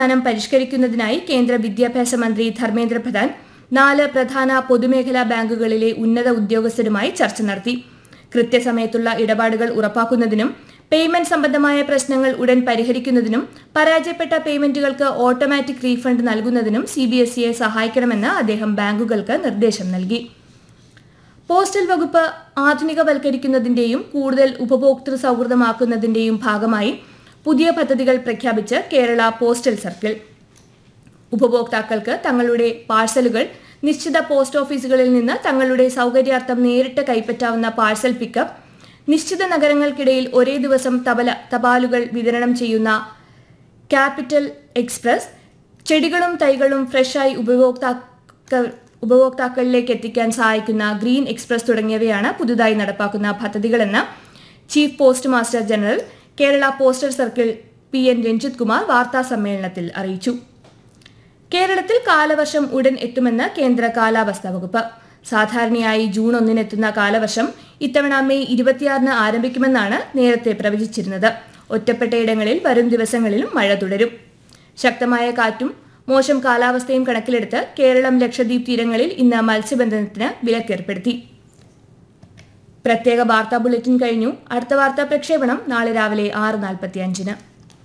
സംവിധാനം പരിഷ്കരിക്കുന്നതിനായി കേന്ദ്ര വിദ്യാഭ്യാസ മന്ത്രി ധർമ്മേന്ദ്ര പ്രധാൻ നാല് പ്രധാന പൊതുമേഖലാ ബാങ്കുകളിലെ ഉന്നത ഉദ്യോഗസ്ഥരുമായി ചർച്ച നടത്തി കൃത്യസമയത്തുള്ള ഇടപാടുകൾ ഉറപ്പാക്കുന്നതിനും പേയ്മെന്റ് സംബന്ധമായ പ്രശ്നങ്ങൾ ഉടൻ പരിഹരിക്കുന്നതിനും പരാജയപ്പെട്ട പേയ്മെന്റുകൾക്ക് ഓട്ടോമാറ്റിക് റീഫണ്ട് നൽകുന്നതിനും സി ബി എസ് ഇയെ സഹായിക്കണമെന്ന് അദ്ദേഹം ബാങ്കുകൾക്ക് നിർദ്ദേശം നൽകി പോസ്റ്റൽ വകുപ്പ് ആധുനികവൽക്കരിക്കുന്നതിന്റെയും കൂടുതൽ ഉപഭോക്തൃ സൗഹൃദമാക്കുന്നതിന്റെയും ഭാഗമായി പുതിയ പദ്ധതികൾ പ്രഖ്യാപിച്ച് കേരള പോസ്റ്റൽ സർക്കിൾ ഉപഭോക്താക്കൾക്ക് തങ്ങളുടെ പാഴ്സലുകൾ നിശ്ചിത പോസ്റ്റ് ഓഫീസുകളിൽ നിന്ന് തങ്ങളുടെ സൗകര്യാർത്ഥം നേരിട്ട് കൈപ്പറ്റാവുന്ന പാഴ്സൽ പിക്കപ്പ് നിശ്ചിത നഗരങ്ങൾക്കിടയിൽ ഒരേ ദിവസം തബല തപാലുകൾ വിതരണം ചെയ്യുന്ന ക്യാപിറ്റൽ എക്സ്പ്രസ് ചെടികളും തൈകളും ഫ്രഷായി ഉപഭോക്താക്ക ഉപഭോക്താക്കളിലേക്ക് എത്തിക്കാൻ സഹായിക്കുന്ന ഗ്രീൻ എക്സ്പ്രസ് തുടങ്ങിയവയാണ് പുതുതായി നടപ്പാക്കുന്ന പദ്ധതികളെന്ന് chief post master general Kerala postal circle P N Ranjith Kumar വാർത്താ സമ്മേളനത്തിൽ അറിയിച്ചു കേരളത്തിൽ കാലവർഷം ഉടൻ എത്തുമെന്ന് കേന്ദ്ര കാലാവസ്ഥാ വകുപ്പ് സാധാരണയായി ജൂൺ ഒന്നിനെത്തുന്ന കാലവർഷം ഇത്തവണ മെയ് ഇരുപത്തിയാറിന് ആരംഭിക്കുമെന്നാണ് നേരത്തെ പ്രവചിച്ചിരുന്നത് ഒറ്റപ്പെട്ടയിടങ്ങളിൽ വരും ദിവസങ്ങളിലും മഴ തുടരും ശക്തമായ കാറ്റും മോശം കാലാവസ്ഥയും കണക്കിലെടുത്ത് കേരളം ലക്ഷദ്വീപ് തീരങ്ങളിൽ ഇന്ന് മത്സ്യബന്ധനത്തിന് വിലക്കേർപ്പെടുത്തി പ്രത്യേക വാർത്താ ബുള്ളറ്റിൻ കഴിഞ്ഞു അടുത്ത വാർത്താ പ്രക്ഷേപണം നാളെ രാവിലെ ആറ് നാൽപ്പത്തിയഞ്ചിന്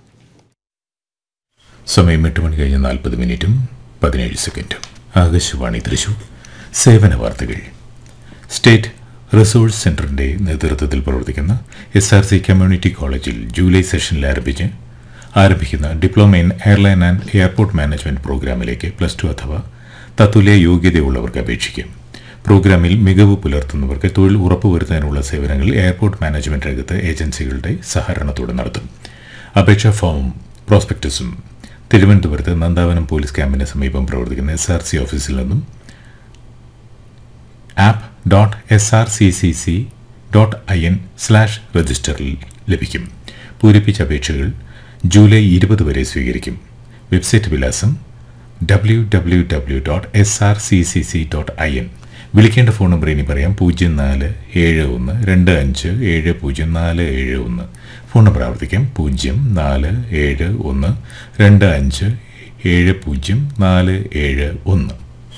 സമയം എട്ട് മണി കഴിഞ്ഞ് നാൽപ്പത് മിനിറ്റും പതിനേഴ് സെക്കൻഡും ആകാശവാണി തൃശൂർ സേവന വാർത്തകൾ സ്റ്റേറ്റ് റിസോഴ്സ് സെന്ററിന്റെ നേതൃത്വത്തിൽ പ്രവർത്തിക്കുന്ന എസ് ആർ സി കമ്മ്യൂണിറ്റി കോളേജിൽ ജൂലൈ സെഷനിൽ ആരംഭിച്ച് ആരംഭിക്കുന്ന diploma in airline and airport management പ്രോഗ്രാമിലേക്ക് പ്ലസ് ടു അഥവാ തത്തുല്യ യോഗ്യതയുള്ളവർക്ക് അപേക്ഷിക്കും പ്രോഗ്രാമിൽ മികവ് പുലർത്തുന്നവർക്ക് തൊഴിൽ ഉറപ്പുവരുത്താനുള്ള സേവനങ്ങൾ എയർപോർട്ട് മാനേജ്മെന്റ് രംഗത്ത് ഏജൻസികളുടെ സഹകരണത്തോടെ നടത്തും അപേക്ഷാ ഫോമും പ്രോസ്പെക്ടസും തിരുവനന്തപുരത്ത് നന്ദാവനം പോലീസ് ക്യാമ്പിന് സമീപം പ്രവർത്തിക്കുന്ന എസ് ആർ സി ഓഫീസിൽ നിന്നും app dot S R C C C dot I N slash രജിസ്റ്ററിൽ ലഭിക്കും പൂരിപ്പിച്ച അപേക്ഷകൾ ജൂലൈ ഇരുപത് വരെ സ്വീകരിക്കും വെബ്സൈറ്റ് വിലാസം W W W dot S R C C C dot I N വിളിക്കേണ്ട ഫോൺ നമ്പർ ഇനി പറയാം പൂജ്യം നാല് ഏഴ് ഒന്ന് രണ്ട് അഞ്ച് ഏഴ് പൂജ്യം നാല് ഏഴ് ഒന്ന് ഫോൺ നമ്പർ ആവർത്തിക്കാം പൂജ്യം നാല് ഏഴ് ഒന്ന് രണ്ട് അഞ്ച് ഏഴ് പൂജ്യം നാല് ഏഴ് ഒന്ന്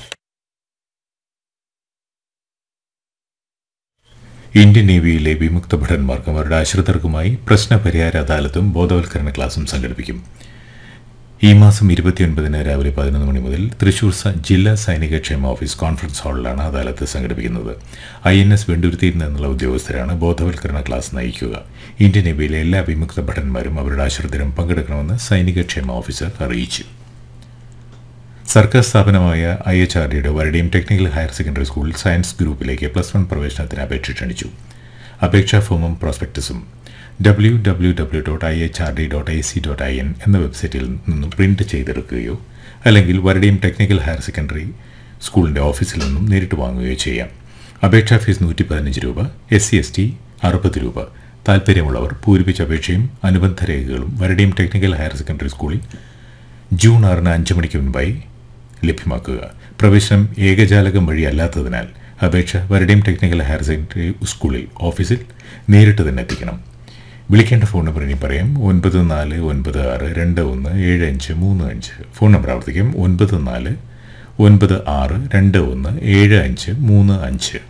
ഇന്ത്യൻ നേവിയിലെ വിമുക്ത ഭടന്മാർക്കും അവരുടെ ആശ്രിതർക്കുമായി പ്രശ്നപരിഹാര അദാലത്തും ബോധവൽക്കരണ ക്ലാസും സംഘടിപ്പിക്കും ഈ മാസം ഇരുപത്തിയൊൻപതിന് രാവിലെ പതിനൊന്ന് മണി മുതൽ തൃശൂർ സ- ജില്ലാ സൈനിക ക്ഷേമ ഓഫീസ് കോൺഫറൻസ് ഹാളിലാണ് അദാലത്ത് സംഘടിപ്പിക്കുന്നത് ഐ എൻ എസ് വെണ്ടുരുത്തിയിൽ നിന്നുള്ള ഉദ്യോഗസ്ഥരാണ് ബോധവൽക്കരണ ക്ലാസ് നയിക്കുക ഇന്ത്യൻ നേവിയിലെ എല്ലാ വിമുക്ത ഭടന്മാരും അവരുടെ ആശ്രിതരും പങ്കെടുക്കണമെന്ന് സൈനിക ക്ഷേമ ഓഫീസർ അറിയിച്ചു സർക്കാർ സ്ഥാപനമായ ഐ എച്ച് ആർ ഡിയുടെ Varadiyam technical higher secondary school science ഗ്രൂപ്പിലേക്ക് പ്ലസ് വൺ പ്രവേശനത്തിന് അപേക്ഷ ക്ഷണിച്ചു അപേക്ഷാ ഫോമും പ്രോസ്പെക്ടസും W W W dot I H R D dot I C dot I N എന്ന വെബ്സൈറ്റിൽ നിന്നും പ്രിന്റ് ചെയ്തെടുക്കുകയോ അല്ലെങ്കിൽ വരടിയം ടെക്നിക്കൽ ഹയർ സെക്കൻഡറി സ്കൂളിൻ്റെ ഓഫീസിൽ നിന്നും നേരിട്ട് വാങ്ങുകയോ ചെയ്യാം അപേക്ഷാ ഫീസ് നൂറ്റി പതിനഞ്ച് രൂപ എസ് സി എസ് ടി അറുപത് രൂപ താൽപ്പര്യമുള്ളവർ പൂരിപ്പിച്ച അപേക്ഷയും അനുബന്ധ രേഖകളും വരടിയം ടെക്നിക്കൽ ഹയർ സെക്കൻഡറി സ്കൂളിൽ ജൂൺ ആറിന് അഞ്ച് മണിക്ക് മുൻപായി ലഭ്യമാക്കുക പ്രവേശനം ഏകജാലകം വഴി അല്ലാത്തതിനാൽ അപേക്ഷ വരടിയം ടെക്നിക്കൽ ഹയർ സെക്കൻഡറി സ്കൂളിൽ ഓഫീസിൽ നേരിട്ട് തന്നെ എത്തിക്കണം വിളിക്കേണ്ട ഫോൺ നമ്പർ ഇനി പറയാം ഒൻപത് നാല് ഒൻപത് ആറ് രണ്ട് ഒന്ന് ഏഴ് അഞ്ച് മൂന്ന് അഞ്ച് ഫോൺ നമ്പർ ആവർത്തിക്കാം ഒൻപത് നാല് ഒൻപത് ആറ് രണ്ട് ഒന്ന് ഏഴ് അഞ്ച് മൂന്ന് അഞ്ച്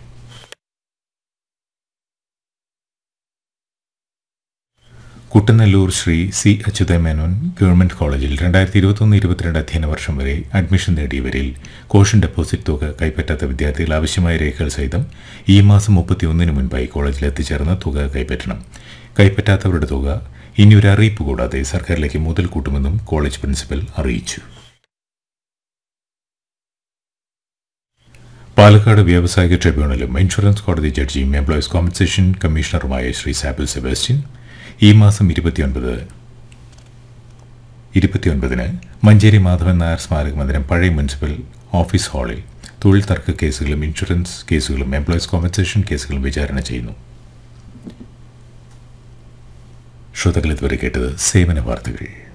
കുട്ടനല്ലൂർ ശ്രീ സി അച്യുതമേനോൻ ഗവൺമെന്റ് കോളേജിൽ രണ്ടായിരത്തി ഇരുപത്തൊന്ന് ഇരുപത്തിരണ്ട് അധ്യയന വർഷം വരെ അഡ്മിഷൻ നേടിയവരിൽ കോഷൻ ഡെപ്പോസിറ്റ് തുക കൈപ്പറ്റാത്ത വിദ്യാർത്ഥികൾ ആവശ്യമായ രേഖകൾ സഹിതം ഈ മാസം മുപ്പത്തിയൊന്നിന് മുൻപായി കോളേജിൽ എത്തിച്ചേർന്ന് തുക കൈപ്പറ്റണം കൈപ്പറ്റാത്തവരുടെ തുക ഇനി ഒരു അറിയിപ്പ് കൂടാതെ സർക്കാരിലേക്ക് മുതൽ കൂട്ടുമെന്നും കോളേജ് പ്രിൻസിപ്പൽ അറിയിച്ചു പാലക്കാട് വ്യാവസായിക ട്രിബ്യൂണലും ഇൻഷുറൻസ് കോടതി ജഡ്ജിയും എംപ്ലോയീസ് കോമ്പൻസേഷൻ കമ്മീഷണറുമായ ശ്രീ സാബിൽ സെബാസ്റ്റ്യൻ ഈ മാസം ഇരുപത്തിയൊൻപത് ഇരുപത്തിയൊൻപതിന് മഞ്ചേരി മാധവൻ നായർ സ്മാരക മന്ദിരം പഴയ മുനിസിപ്പൽ ഓഫീസ് ഹാളിൽ തൊഴിൽ തർക്ക കേസുകളും ഇൻഷുറൻസ് കേസുകളും എംപ്ലോയീസ് കോമ്പൻസേഷൻ കേസുകളും വിചാരണ ചെയ്യുന്നു ശ്രോതാക്കൾ ഇതുവരെ കേട്ടത് സേവന വാർത്തകൾ